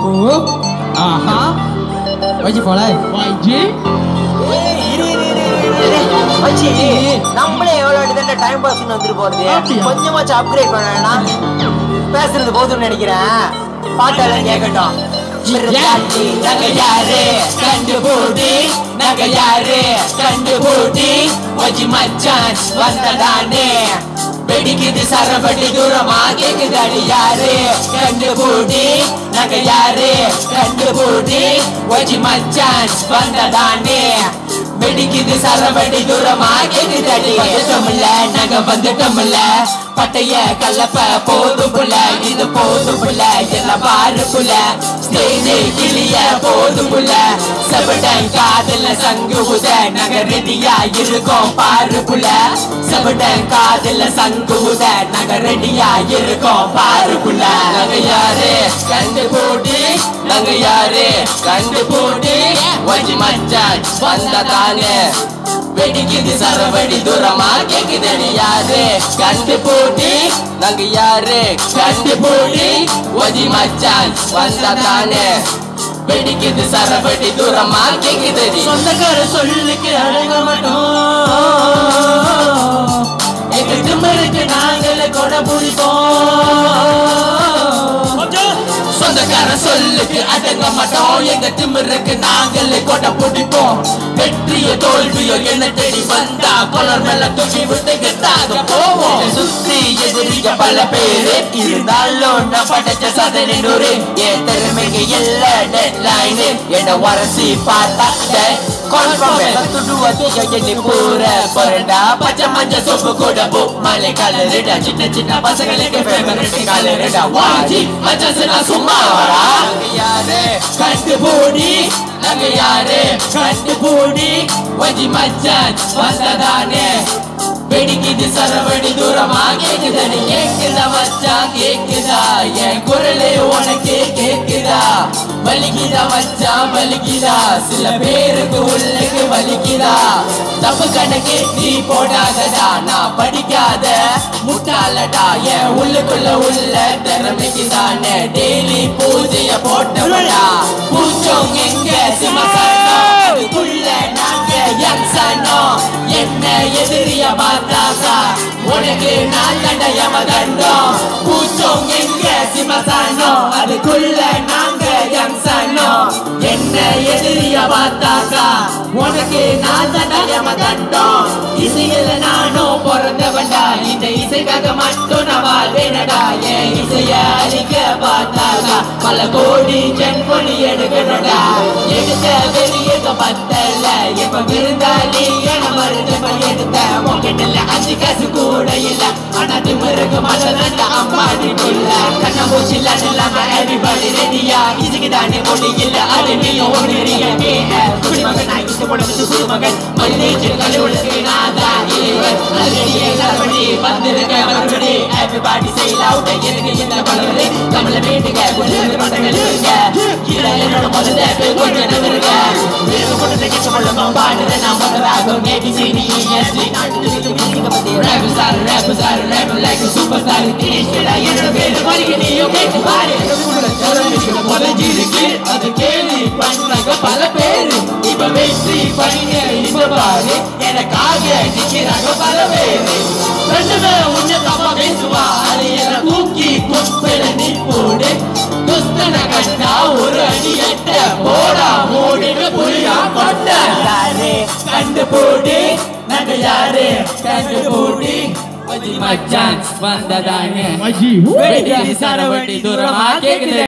ஓ ஆஹா வைஜி போல வைஜி மச்சி நம்மளே எவ்வளவு வாட்டி டைம் பாஸ் வந்துட்டு போறது அப்படியா? கொஞ்சமாச்சும் அப்கிரேட் பண்ணா பேசுறது போதும்னு நினைக்கிறேன் பாட்டெல்லாம் கேட்கட்டும் மிருதாண்டி, நாங்க யாரு கண்டுபூடி நாங்க யாரு கண்டுபூடி வஜி மச்சான் வந்ததானே வெடிக்குது சரபடி தூரமா கேக்குதாடி யாரு கண்டுபூடி நாங்க யாரு கண்டுபூடி வஜி மச்சான் வந்ததானே வெடிக்குது சரவடி தூரமா கேக்குதடி வந்துட்டோம்ல நாங்க வந்துட்டோம்ல பட்டைய கலப்ப போதும் புள்ள இது போதும் புள்ள எல்லாம் பாரு புள்ள ஸ்டேஜ் கிளிய போதும் புள்ள செபடன் காதல சங்கு உத நாங்க ரெடியா இருக்கோம் பாரு புள்ள செபடன் காதல சங்கு உத நாங்க ரெடியா இருக்கோம் பாரு புள்ள நாங்க யாரு கண்டு போட்டி நாங்க யாரு கண்டு போட்டி வஞ்சி மச்சான் வந்ததானே வெடிக்குது சரவடி தூரமா கேக்குதடி யாரு கண்டு போட்டி நாங்க யாரு கண்டு போட்டி ஒதி மச்சான் வந்ததானே வெடிக்குது சரவடி தூரமா கேக்குதடி சொந்தக்கார சொல்லுக்கு அடங்க மாட்டோம் எங்க திம்மருக்கு நாங்கள கொடை பிடிப்போம் சொந்தக்கார சொல்லுக்கு அடங்க மாட்டோம் எங்க திமிருக்கு நாங்களே கொடை பிடிப்போம் வெற்றியோ தோல்வியோ என்ன தேடி வந்தா கொலர் மேல தூக்கி விட்டு கெத்தாக போவோம் சுத்தி எதிரிக பல பேரு இருந்தாலும் நான் படைச்ச சாதனை நூறு என் திறமைக்கு இல்ல டெட்லைன் என்ன வரசி பார்த்தா பொருண்டா பச்சை மஞ்ச சோப்பு கூட போ மலை கலருடா சின்ன சின்ன பசங்களுக்கு ஃபேவரட் கலருடா வாஜி மச்சான் நான் சும்மா வரா நாங்க யாரு கண்டு போடி நாங்க யாரு கண்டு போடி வஜி மச்சான் வந்ததானே வெடிக்குது சரவடி தூரமா கேக்குதடி கேக்குதா மச்சான் கேக்குதா என் குரலே உனக்கு கேக்குதா வலிக்குதா மச்சான் வலிக்குதா சில பேருக்கு உள்ளுக்கு வலிக்குதா தப்பு கணக்கு நீ போடாதடா நான் படிக்காத முட்டாளடா என் உள்ளுக்குள்ள உள்ள திறமைக்கு தானே டெய்லி பூஜைய போட்டவடா பூச்சோங்க எங்க சிமசனம் அதுக்குள்ள நாங்க யங்சனம் என்ன எதிரிய பார்த்தாக்கா உனக்கு நான் தண்டயம தண்டம் பூச்சோம் எங்க சிமசனம் அதுக்குள்ள நாங்க யங்சனம் என்ன எதிரிய பார்த்தாக்கா உனக்கு நான் தண்டயம தண்டம் இசையில நானும் பிறந்தவன்டா இந்த இசைக்காக மட்டும் நான் வாழ்வேனடா என் இசைய அழிக்க பார்த்தாக்கா பல கோடி ஜென்மொழி எடுக்கணும்டா எடுத்த வெளியேக்க பத்தல இப்ப விருந்தாளி என மருந்து எடுத்த உங்ககிட்ட அஞ்சு காசு கூட இல்ல ஆனா திமிருக்கு மதனண்ட அம்மாடி புள்ள கண்ண மூச்சில இல்லாம everybody ரெடியா இதுக்கு தானே மொழி இல்ல அது நீயும் ஒன்றிய குடிமகன் நான் இஷ்டப்படுறது குடுமகன் மல்லேஜ் கழுவுளுக்கு நான் தான் இறைவன் அதிலேயே எல்லாருபடி வந்திருக்க மறுபடி everybody say loud எனக்கு இந்த பலவரு கமல வீட்டுக்கு கொஞ்சம் பசங்களுக்கு கீழே என்னோட முதல்ல கொஞ்சம் நகருங்க விரும்ப கொண்டு கிட்ட கொள்ளுங்க பாடுற நான் முதலாகும் ஏபிசிடி எஸ்டி நாட்டுக்கு மியூசிக்க பத்தி rap star rap star rap like super star தினேஷ்டா என்னோட பேரு வரைக்கும் நீயும் கேட்டு பாரு புதஞ்சிருக்கு அது கேள்வி பண்றாங்க பல பேரு இப்ப வெற்றி பண்ண இப்ப பாரு எனக்காக நிக்கிறாங்க பல பேரு ரெண்டுமே உன்னதமா பேசுவா அது என்ன தூக்கி குப்பையில நீ போடு துஸ்தன கண்டா ஒரு அடி எட்ட போடா மூடிட்டு புரியா கொண்ட யாரு கண்டு போடு நாங்க யாரு கண்டு போடு மச்சான் வந்ததானே வைஜி வெடி சரவடி தூரமா கேக்குது